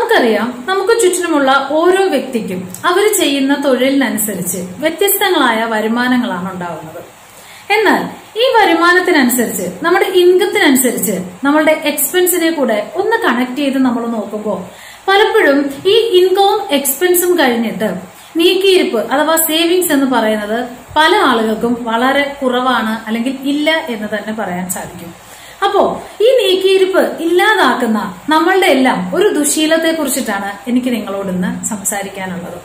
നമുക്കറിയാം നമുക്ക് ചുറ്റിനുമുള്ള ഓരോ വ്യക്തിക്കും അവർ ചെയ്യുന്ന തൊഴിലിനനുസരിച്ച് വ്യത്യസ്തങ്ങളായ വരുമാനങ്ങളാണ് ഉണ്ടാവുന്നത് എന്നാൽ ഈ വരുമാനത്തിനനുസരിച്ച് നമ്മുടെ ഇൻകത്തിനനുസരിച്ച് നമ്മളുടെ എക്സ്പെൻസിനെ കൂടെ ഒന്ന് കണക്ട് ചെയ്ത് നമ്മൾ നോക്കുമ്പോൾ പലപ്പോഴും ഈ ഇൻകവും എക്സ്പെൻസും കഴിഞ്ഞിട്ട് നീക്കിയിരിപ്പ് അഥവാ സേവിങ്സ് എന്ന് പറയുന്നത് പല ആളുകൾക്കും വളരെ കുറവാണ് അല്ലെങ്കിൽ ഇല്ല എന്ന് തന്നെ പറയാൻ സാധിക്കും അപ്പോ ഈ നീക്കിയിരിപ്പ് ഇല്ലാതാക്കുന്ന നമ്മളുടെ എല്ലാം ഒരു ദുശീലത്തെ കുറിച്ചിട്ടാണ് എനിക്ക് നിങ്ങളോട് ഇന്ന് സംസാരിക്കാനുള്ളത്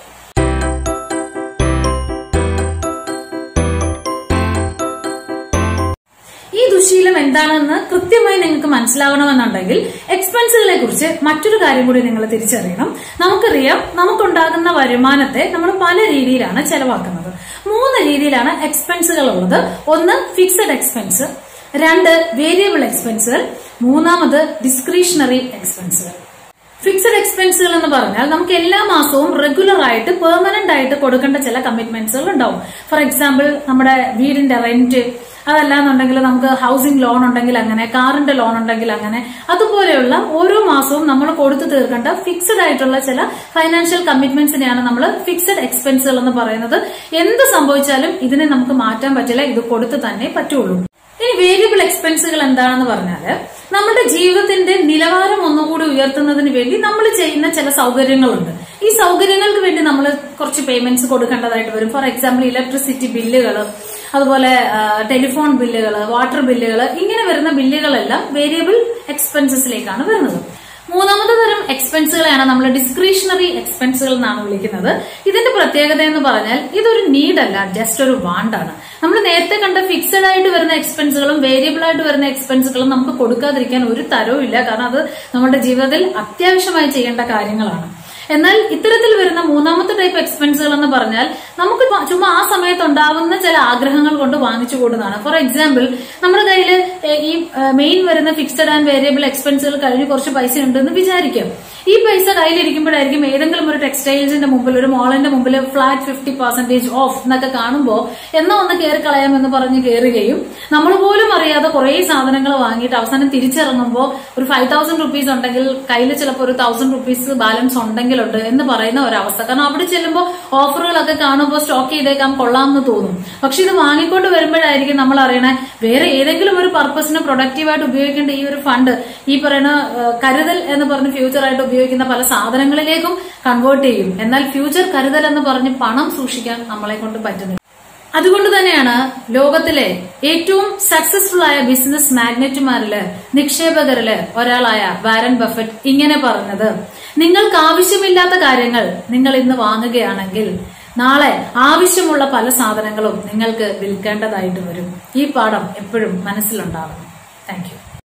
ഈ ദുശീലം എന്താണെന്ന് കൃത്യമായി നിങ്ങൾക്ക് മനസ്സിലാവണമെന്നുണ്ടെങ്കിൽ എക്സ്പെൻസുകളെ കുറിച്ച് മറ്റൊരു കാര്യം കൂടി നിങ്ങൾ തിരിച്ചറിയണം നമുക്കറിയാം നമുക്കുണ്ടാകുന്ന വരുമാനത്തെ നമ്മൾ പല രീതിയിലാണ് ചെലവാക്കുന്നത് മൂന്ന് രീതിയിലാണ് എക്സ്പെൻസുകൾ ഉള്ളത് ഒന്ന് ഫിക്സഡ് എക്സ്പെൻസ് രണ്ട് വേരിയബിൾ എക്സ്പെൻസുകൾ മൂന്നാമത് ഡിസ്ക്രിഷണറി എക്സ്പെൻസുകൾ ഫിക്സഡ് എക്സ്പെൻസുകൾ എന്ന് പറഞ്ഞാൽ നമുക്ക് എല്ലാ മാസവും റെഗുലർ ആയിട്ട് പെർമനന്റ് ആയിട്ട് കൊടുക്കേണ്ട ചില കമ്മിറ്റ്മെന്റ്സുകൾ ഉണ്ടാവും ഫോർ എക്സാമ്പിൾ നമ്മുടെ വീടിന്റെ റെന്റ് അതല്ലാന്നുണ്ടെങ്കിൽ നമുക്ക് ഹൗസിംഗ് ലോൺ ഉണ്ടെങ്കിൽ അങ്ങനെ കാറിന്റെ ലോൺ ഉണ്ടെങ്കിൽ അങ്ങനെ അതുപോലെയുള്ള ഓരോ മാസവും നമ്മൾ കൊടുത്തു തീർക്കേണ്ട ഫിക്സഡ് ആയിട്ടുള്ള ചില ഫൈനാൻഷ്യൽ കമ്മിറ്റ്മെന്റ്സിനെയാണ് നമ്മൾ ഫിക്സഡ് എക്സ്പെൻസുകൾ എന്ന് പറയുന്നത് എന്ത് സംഭവിച്ചാലും ഇതിനെ നമുക്ക് മാറ്റാൻ പറ്റില്ല ഇത് കൊടുത്തു തന്നെ പറ്റുള്ളൂ ഇനി വേരിയബിൾ എക്സ്പെൻസുകൾ എന്താണെന്ന് പറഞ്ഞാല് നമ്മുടെ ജീവിതത്തിന്റെ നിലവാരം ഒന്നുകൂടി ഉയർത്തുന്നതിന് വേണ്ടി നമ്മൾ ചെയ്യുന്ന ചില സൗകര്യങ്ങളുണ്ട് ഈ സൗകര്യങ്ങൾക്ക് വേണ്ടി നമ്മൾ കുറച്ച് പേയ്മെന്റ്സ് കൊടുക്കേണ്ടതായിട്ട് വരും ഫോർ എക്സാമ്പിൾ ഇലക്ട്രിസിറ്റി ബില്ലുകൾ അതുപോലെ ടെലിഫോൺ ബില്ലുകൾ വാട്ടർ ബില്ലുകൾ ഇങ്ങനെ വരുന്ന ബില്ലുകളെല്ലാം വേരിയബിൾ എക്സ്പെൻസസിലേക്കാണ് വരുന്നത് മൂന്നാമത്തെ തരം എക്സ്പെൻസുകളെയാണ് നമ്മൾ ഡിസ്ക്രിഷണറി എക്സ്പെൻസുകൾ എന്നാണ് വിളിക്കുന്നത് ഇതിന്റെ പ്രത്യേകത എന്ന് പറഞ്ഞാൽ ഇതൊരു നീഡ് അല്ല ജസ്റ്റ് ഒരു വാണ്ടാണ് നമ്മൾ നേരത്തെ കണ്ട ഫിക്സഡ് ആയിട്ട് വരുന്ന എക്സ്പെൻസുകളും വേരിയബിൾ ആയിട്ട് വരുന്ന എക്സ്പെൻസുകളും നമുക്ക് കൊടുക്കാതിരിക്കാൻ ഒരു തരവും ഇല്ല കാരണം അത് നമ്മുടെ ജീവിതത്തിൽ അത്യാവശ്യമായി ചെയ്യേണ്ട കാര്യങ്ങളാണ് എന്നാൽ ഇത്തരത്തിൽ വരുന്ന മൂന്നാമത്തെ ടൈപ്പ് എക്സ്പെൻസുകൾ എന്ന് പറഞ്ഞാൽ നമുക്ക് ചുമ്മാ ആ സമയത്ത് ഉണ്ടാവുന്ന ചില ആഗ്രഹങ്ങൾ കൊണ്ട് വാങ്ങിച്ചു കൂടുന്നതാണ് ഫോർ എക്സാമ്പിൾ നമ്മുടെ കയ്യിൽ ഈ മെയിൻ വരുന്ന ഫിക്സഡ് ആൻഡ് വേരിയബിൾ എക്സ്പെൻസുകൾ കഴിഞ്ഞ് കുറച്ച് പൈസ ഉണ്ടെന്ന് വിചാരിക്കാം ഈ പൈസ കയ്യിലിരിക്കുമ്പോഴായിരിക്കും ഏതെങ്കിലും ഒരു ടെക്സ്റ്റൈൽസിന്റെ മുമ്പിൽ ഒരു മോളിന്റെ മുമ്പിൽ ഫ്ലാറ്റ് ഫിഫ്റ്റി പെർസെന്റേജ് ഓഫ് എന്നൊക്കെ കാണുമ്പോൾ എന്നാ ഒന്ന് കയറി കളയാമെന്ന് പറഞ്ഞ് കയറുകയും നമ്മൾ പോലും അറിയാതെ കുറെ സാധനങ്ങൾ വാങ്ങിയിട്ട് അവസാനം തിരിച്ചിറങ്ങുമ്പോൾ ഒരു ഫൈവ് തൗസൻഡ് റുപ്പീസ് ഉണ്ടെങ്കിൽ കയ്യിൽ ചിലപ്പോൾ ഒരു തൗസൻഡ് റുപ്പീസ് ബാലൻസ് ഉണ്ടെങ്കിലുണ്ട് എന്ന് പറയുന്ന ഒരവസ്ഥ കാരണം അവിടെ ചെല്ലുമ്പോൾ ഓഫറുകളൊക്കെ കാണുമ്പോൾ സ്റ്റോക്ക് ചെയ്തേക്കാം കൊള്ളാമെന്ന് തോന്നും പക്ഷെ ഇത് വാങ്ങിക്കൊണ്ട് വരുമ്പോഴായിരിക്കും നമ്മൾ അറിയണേ വേറെ ഏതെങ്കിലും ഒരു പർപ്പസിന് പ്രൊഡക്റ്റീവായിട്ട് ഉപയോഗിക്കേണ്ട ഈ ഒരു ഫണ്ട് ഈ പറയുന്ന കരുതൽ എന്ന് പറഞ്ഞ് ഫ്യൂച്ചറായിട്ട് ഉപയോഗിക്കുന്ന പല സാധനങ്ങളിലേക്കും കൺവേർട്ട് ചെയ്യും എന്നാൽ ഫ്യൂച്ചർ കരുതൽ എന്ന് പറഞ്ഞ് പണം സൂക്ഷിക്കാൻ നമ്മളെ കൊണ്ട് പറ്റുന്നില്ല അതുകൊണ്ട് തന്നെയാണ് ലോകത്തിലെ ഏറ്റവും സക്സസ്ഫുൾ ആയ ബിസിനസ് മാഗ്നറ്റുമാരില് നിക്ഷേപകരില് ഒരാളായ വാരൻ ബഫറ്റ് ഇങ്ങനെ പറഞ്ഞത് നിങ്ങൾക്ക് ആവശ്യമില്ലാത്ത കാര്യങ്ങൾ നിങ്ങൾ ഇന്ന് വാങ്ങുകയാണെങ്കിൽ നാളെ ആവശ്യമുള്ള പല സാധനങ്ങളും നിങ്ങൾക്ക് വിൽക്കേണ്ടതായിട്ട് വരും ഈ പാഠം എപ്പോഴും മനസ്സിലുണ്ടാവണം താങ്ക് യു